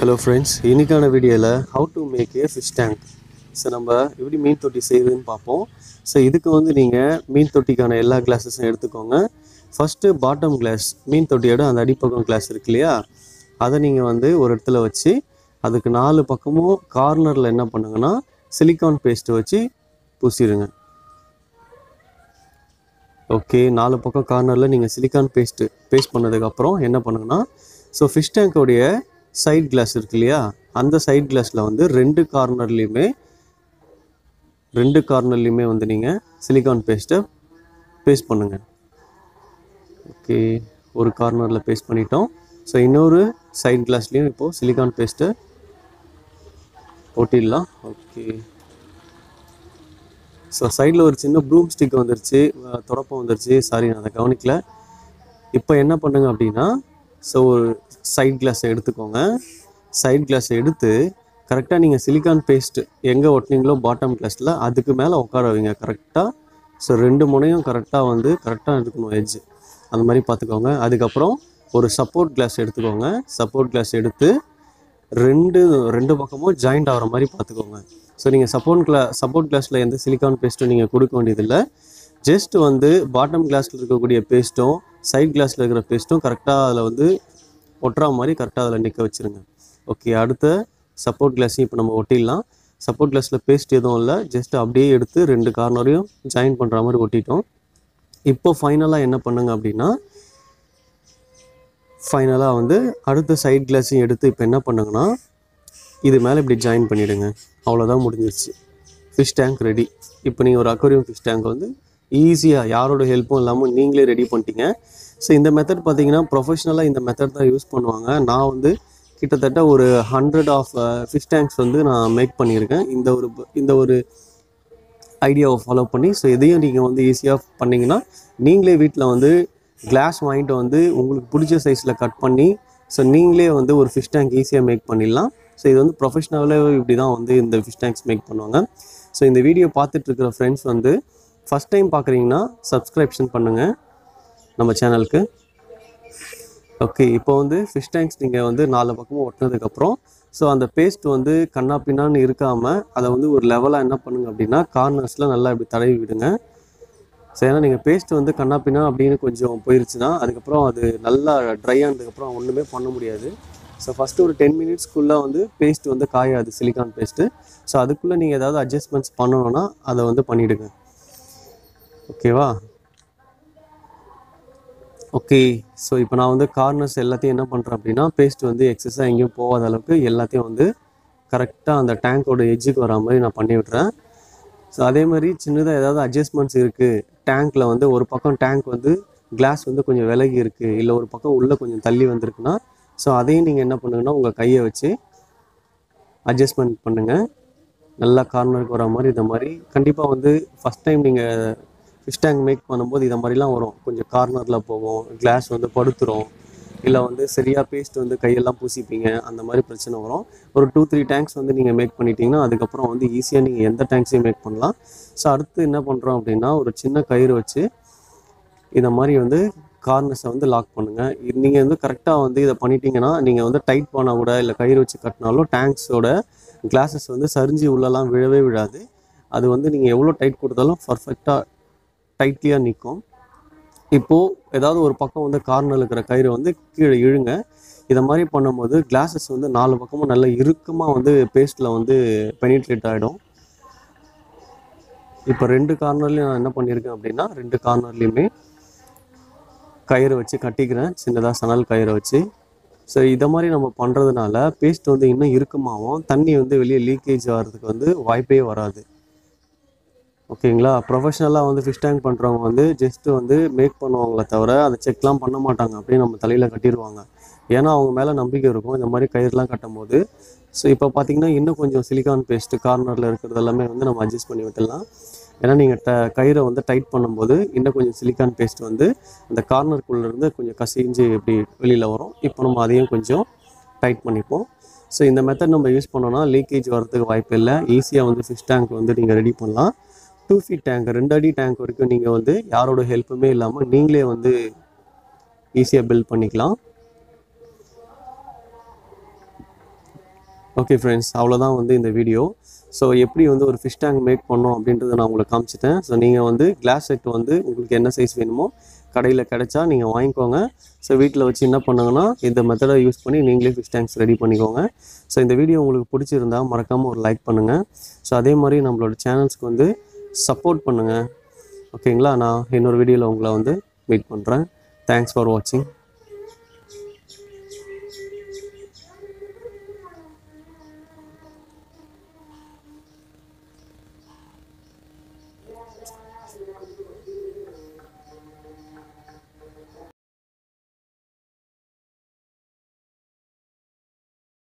hello friends இன்னைக்கான வீடியோவில் how to make a fish tank so நம்ம எப்படி மீன் தொட்டி செய்யுதுன்னு பார்ப்போம் ஸோ இதுக்கு வந்து நீங்கள் மீன் தொட்டிக்கான எல்லா கிளாஸஸும் எடுத்துக்கோங்க ஃபஸ்ட்டு பாட்டம் கிளாஸ் மீன் தொட்டியோட அந்த அடிப்பக்கம் கிளாஸ் இருக்கு இல்லையா அதை நீங்கள் வந்து ஒரு இடத்துல வச்சு அதுக்கு நாலு பக்கமும் கார்னரில் என்ன பண்ணுங்கன்னா சிலிக்கான் பேஸ்ட்டு வச்சு பூசிடுங்க ஓகே நாலு பக்கம் கார்னரில் நீங்கள் சிலிக்கான் பேஸ்ட்டு பேஸ்ட் பண்ணதுக்கப்புறம் என்ன பண்ணுங்கன்னா ஸோ ஃபிஷ் டேங்கோடைய சைட் கிளாஸ் இருக்கு இல்லையா அந்த சைட் கிளாஸில் வந்து ரெண்டு கார்னர்லேயுமே ரெண்டு கார்னர்லேயுமே வந்து நீங்கள் சிலிக்கான் பேஸ்ட்டை பேஸ்ட் பண்ணுங்கள் ஓகே ஒரு கார்னரில் பேஸ்ட் பண்ணிட்டோம் ஸோ இன்னொரு சைட் கிளாஸ்லேயும் இப்போது சிலிக்கான் பேஸ்ட்டை ஒட்டிடலாம் ஓகே ஸோ சைடில் ஒரு சின்ன ப்ரூம் ஸ்டிக் வந்துருச்சு அஹ் தொடப்பம் வந்துருச்சு சாரி நான் அதை கவனிக்கல இப்போ என்ன பண்ணுங்க அப்படின்னா ஸோ ஒரு சைட் கிளாஸை எடுத்துக்கோங்க சைட் கிளாஸை எடுத்து கரெக்டாக நீங்கள் சிலிக்கான் பேஸ்ட் எங்கே ஒட்டினீங்களோ பாட்டம் கிளாஸில் அதுக்கு மேலே உட்கார வைங்க கரெக்டாக ஸோ ரெண்டு முனையும் கரெக்டாக வந்து கரெக்டாக இருக்கணும் எட்ஜ் அந்த மாதிரி பார்த்துக்கோங்க அதுக்கப்புறம் ஒரு சப்போர்ட் கிளாஸ் எடுத்துக்கோங்க சப்போர்ட் கிளாஸ் எடுத்து ரெண்டு ரெண்டு பக்கமும் ஜாயிண்ட் ஆகிற மாதிரி பார்த்துக்கோங்க ஸோ நீங்கள் சப்போர்ட் கிளா சப்போர்ட் கிளாஸில் எந்த சிலிக்கான் பேஸ்ட்டும் நீங்கள் கொடுக்க வேண்டியதில்லை ஜஸ்ட் வந்து பாட்டம் கிளாஸில் இருக்கக்கூடிய பேஸ்ட்டும் சைட் கிளாஸில் இருக்கிற பேஸ்ட்டும் கரெக்டாக அதில் வந்து ஒட்டுற மாதிரி கரெக்டாக அதில் நிற்க வச்சுருங்க ஓகே அடுத்த சப்போர்ட் கிளாஸையும் இப்போ நம்ம ஒட்டிடலாம் சப்போர்ட் கிளாஸில் பேஸ்ட் எதுவும் இல்லை ஜஸ்ட் அப்படியே எடுத்து ரெண்டு கார்னரையும் ஜாயின் பண்ணுற மாதிரி ஒட்டிட்டோம் இப்போ ஃபைனலாக என்ன பண்ணுங்க அப்படின்னா ஃபைனலாக வந்து அடுத்த சைட் கிளாஸையும் எடுத்து இப்போ என்ன பண்ணுங்கன்னா இது மேலே இப்படி ஜாயின் பண்ணிவிடுங்க அவ்வளோதான் முடிஞ்சிருச்சு ஃபிஷ் டேங்க் ரெடி இப்போ நீங்கள் ஒரு அக்வரியம் ஃபிஷ் டேங்க் வந்து ஈஸியாக யாரோட ஹெல்ப்பும் இல்லாமல் நீங்களே ரெடி பண்ணிட்டீங்க ஸோ இந்த மெத்தட் பார்த்தீங்கன்னா ப்ரொஃபஷ்னலாக இந்த மெத்தட் தான் யூஸ் பண்ணுவாங்க நான் வந்து கிட்டத்தட்ட ஒரு ஹண்ட்ரட் ஆஃப் ஃபிஷ் டேங்க்ஸ் வந்து நான் மேக் பண்ணியிருக்கேன் இந்த ஒரு இந்த ஒரு ஐடியாவை ஃபாலோ பண்ணி ஸோ இதையும் நீங்கள் வந்து ஈஸியாக பண்ணிங்கன்னா நீங்களே வீட்டில் வந்து கிளாஸ் வாங்கிட்டு வந்து உங்களுக்கு பிடிச்ச சைஸில் கட் பண்ணி ஸோ நீங்களே வந்து ஒரு ஃபிஷ் டேங்க் ஈஸியாக மேக் பண்ணிடலாம் ஸோ இது வந்து ப்ரொஃபஷ்னலாகவே இப்படி தான் வந்து இந்த ஃபிஷ் டேங்க்ஸ் மேக் பண்ணுவாங்க ஸோ இந்த வீடியோ பார்த்துட்டு இருக்கிற ஃப்ரெண்ட்ஸ் வந்து ஃபஸ்ட் டைம் பார்க்குறீங்கன்னா சப்ஸ்கிரிப்ஷன் பண்ணுங்கள் நம்ம சேனலுக்கு ஓகே இப்போ வந்து ஃபிஷ் டேங்க்ஸ் நீங்கள் வந்து நாலு பக்கமும் ஒட்டினதுக்கப்புறம் ஸோ அந்த பேஸ்ட் வந்து கண்ணா பின்னான்னு இருக்காமல் அதை வந்து ஒரு லெவலாக என்ன பண்ணுங்க அப்படின்னா கார்னர்ஸில் நல்லா இப்படி தடவி விடுங்க ஸோ ஏன்னா நீங்கள் பேஸ்ட் வந்து கண்ணா பின்னா அப்படின்னு கொஞ்சம் போயிருச்சுன்னா அதுக்கப்புறம் அது நல்லா ட்ரை ஆனதுக்கப்புறம் ஒன்றுமே பண்ண முடியாது ஸோ ஃபஸ்ட்டு ஒரு டென் மினிட்ஸ்க்குள்ளே வந்து பேஸ்ட் வந்து காயாது சிலிக்கான் பேஸ்ட்டு ஸோ அதுக்குள்ளே நீங்கள் ஏதாவது அட்ஜஸ்ட்மெண்ட்ஸ் பண்ணணும்னா அதை வந்து பண்ணிவிடுங்க ஓகேவா ஓகே ஸோ இப்போ நான் வந்து கார்னர்ஸ் எல்லாத்தையும் என்ன பண்ணுறேன் அப்படின்னா பேஸ்ட் வந்து எக்ஸஸாக எங்கேயும் போகாத அளவுக்கு எல்லாத்தையும் வந்து கரெக்டாக அந்த டேங்கோட எட்ஜுக்கு வர மாதிரி நான் பண்ணி விட்றேன் ஸோ அதே மாதிரி சின்னதாக ஏதாவது அட்ஜஸ்ட்மெண்ட்ஸ் இருக்குது டேங்க்கில் வந்து ஒரு பக்கம் டேங்க் வந்து கிளாஸ் வந்து கொஞ்சம் விலகி இருக்குது இல்லை ஒரு பக்கம் உள்ளே கொஞ்சம் தள்ளி வந்திருக்குன்னா ஸோ அதையும் நீங்கள் என்ன பண்ணுங்கன்னா உங்கள் கையை வச்சு அட்ஜஸ்ட்மெண்ட் பண்ணுங்கள் நல்லா கார்னருக்கு வர மாதிரி இந்த மாதிரி கண்டிப்பாக வந்து ஃபஸ்ட் டைம் நீங்கள் ஃபிஷ் டேங்க் மேக் பண்ணும்போது இதை மாதிரிலாம் வரும் கொஞ்சம் கார்னரில் போகும் கிளாஸ் வந்து படுத்துரும் இல்லை வந்து சரியாக பேஸ்ட் வந்து கையெல்லாம் பூசிப்பீங்க அந்த மாதிரி பிரச்சனை வரும் ஒரு டூ த்ரீ டேங்க்ஸ் வந்து நீங்கள் மேக் பண்ணிட்டீங்கன்னா அதுக்கப்புறம் வந்து ஈஸியாக நீங்கள் எந்த டேங்க்ஸையும் மேக் பண்ணலாம் ஸோ அடுத்து என்ன பண்ணுறோம் அப்படின்னா ஒரு சின்ன கயிறு வச்சு இந்த மாதிரி வந்து கார்னர்ஸை வந்து லாக் பண்ணுங்கள் நீங்கள் வந்து கரெக்டாக வந்து இதை பண்ணிட்டீங்கன்னா நீங்கள் வந்து டைட் பண்ணால் கூட இல்லை கயிறு வச்சு கட்டினாலும் டேங்க்ஸோட கிளாஸஸ் வந்து சரிஞ்சு உள்ளலாம் விழவே விழாது அது வந்து நீங்கள் எவ்வளோ டைட் கொடுத்தாலும் பர்ஃபெக்டாக டைட்லியாக நிற்கும் இப்போது ஏதாவது ஒரு பக்கம் வந்து கார்னர் இருக்கிற கயிறு வந்து கீழே இழுங்க இதை மாதிரி பண்ணும்போது கிளாஸஸ் வந்து நாலு பக்கமும் நல்ல இறுக்கமாக வந்து பேஸ்ட்டில் வந்து பெனிட்ரேட் ஆகிடும் இப்போ ரெண்டு கார்னர்லையும் நான் என்ன பண்ணியிருக்கேன் அப்படின்னா ரெண்டு கார்னர்லேயுமே கயிறு வச்சு கட்டிக்கிறேன் சின்னதாக சணல் கயிறை வச்சு ஸோ இதை மாதிரி நம்ம பண்ணுறதுனால பேஸ்ட் வந்து இன்னும் இறுக்கமாகவும் தண்ணி வந்து வெளியே லீக்கேஜ் ஆகிறதுக்கு வந்து வாய்ப்பே வராது ஓகேங்களா ப்ரொஃபஷனலாக வந்து ஃபிஷ் டேங்க் பண்ணுறவங்க வந்து ஜஸ்ட்டு வந்து மேக் பண்ணுவாங்களே தவிர அதை செக்லாம் பண்ண மாட்டாங்க அப்படியே நம்ம தலையில் கட்டிடுவாங்க ஏன்னா அவங்க மேலே நம்பிக்கை இருக்கும் இந்த மாதிரி கயிறுலாம் கட்டும் போது ஸோ இப்போ பார்த்தீங்கன்னா இன்னும் கொஞ்சம் சிலிக்கான் பேஸ்ட்டு கார்னரில் இருக்கிறது எல்லாமே வந்து நம்ம அட்ஜஸ்ட் பண்ணி விட்டுடலாம் ஏன்னா நீங்கள் ட கயிறை வந்து டைட் பண்ணும்போது இன்னும் கொஞ்சம் சிலிக்கான் பேஸ்ட் வந்து அந்த கார்னருக்குள்ளே இருந்து கொஞ்சம் கசிஞ்சு இப்படி வெளியில் வரும் இப்போ நம்ம அதையும் கொஞ்சம் டைட் பண்ணிப்போம் ஸோ இந்த மெத்தட் நம்ம யூஸ் பண்ணோம்னா லீக்கேஜ் வரதுக்கு வாய்ப்பு இல்லை ஈஸியாக வந்து ஃபிஷ் டேங்க் வந்து நீங்கள் ரெடி பண்ணலாம் டூ ஃபீட் டேங்க் ரெண்டு அடி டேங்க் வரைக்கும் நீங்கள் வந்து யாரோட ஹெல்ப்புமே இல்லாமல் நீங்களே வந்து ஈஸியாக பில்ட் பண்ணிக்கலாம் ஓகே ஃப்ரெண்ட்ஸ் அவ்வளோதான் வந்து இந்த வீடியோ ஸோ எப்படி வந்து ஒரு ஃபிஷ் டேங்க் மேக் பண்ணோம் அப்படின்றத நான் உங்களுக்கு காமிச்சிட்டேன் ஸோ நீங்கள் வந்து கிளாஸ் செட் வந்து உங்களுக்கு என்ன சைஸ் வேணுமோ கடையில் கிடைச்சா நீங்கள் வாங்கிக்கோங்க ஸோ வீட்டில் வச்சு என்ன பண்ணுங்கன்னா இந்த மெத்தடை யூஸ் பண்ணி நீங்களே ஃபிஷ் டேங்க்ஸ் ரெடி பண்ணிக்கோங்க ஸோ இந்த வீடியோ உங்களுக்கு பிடிச்சிருந்தா மறக்காமல் ஒரு லைக் பண்ணுங்கள் ஸோ அதே மாதிரி நம்மளோட சேனல்ஸ்க்கு வந்து சப்போர்ட் பண்ணுங்கள் ஓகேங்களா நான் இன்னொரு வீடியோவில் உங்களை வந்து மீட் பண்ணுறேன் தேங்க்ஸ் ஃபார் வாட்சிங்